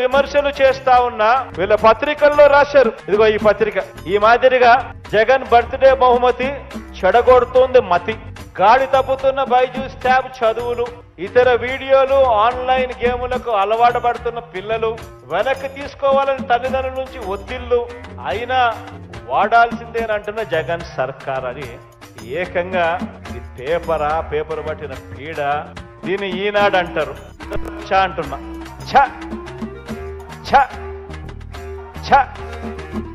విమర్శలు చేస్తా ఉన్నా వీళ్ళ పత్రికల్లో రాశారు ఇదిగో ఈ పత్రిక ఈ మాదిరిగా జగన్ బర్త్డే బహుమతి చెడగొడుతోంది మతి గాడి తప్పుతున్న బైజూస్ ట్యాబ్ చదువులు ఇతర వీడియోలు ఆన్లైన్ గేములకు అలవాటు పడుతున్న పిల్లలు వెనక్కి తీసుకోవాలని తల్లిదండ్రుల నుంచి ఒత్తిళ్లు అయినా వాడాల్సిందేనంటున్న జగన్ సర్కార్ అని ఏకంగా ఇది పేపరా పేపర్ పట్టిన పీడ దీన్ని ఈనాడు అంటారు చ అంటున్నా ఛ ఛ ఛ